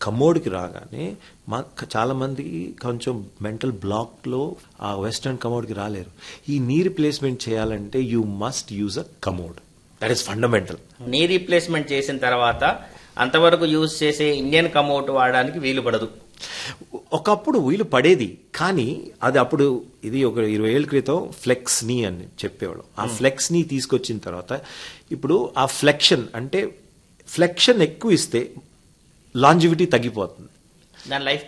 కమోడ్కి రాగానే మా చాలా మందికి కొంచెం మెంటల్ బ్లాక్లో ఆ వెస్టర్న్ కమోడ్కి రాలేరు ఈ నీ రిప్లేస్మెంట్ చేయాలంటే you must use a commode that is fundamental knee replacement చేసిన తర్వాత అంతవరకు యూజ్ చేసే ఇండియన్ కమౌట్ వాడడానికి వీలు పడదు ఒకప్పుడు వీలు పడేది కానీ అది అప్పుడు ఇది ఒక ఇరవై ఏళ్ళ క్రితం ఫ్లెక్స్ నీ అని చెప్పేవాడు ఆ ఫ్లెక్స్ నీ తీసుకొచ్చిన తర్వాత ఇప్పుడు ఆ ఫ్లెక్షన్ అంటే ఫ్లెక్షన్ ఎక్కువ ఇస్తే లాంజివిటీ తగ్గిపోతుంది దాని లైఫ్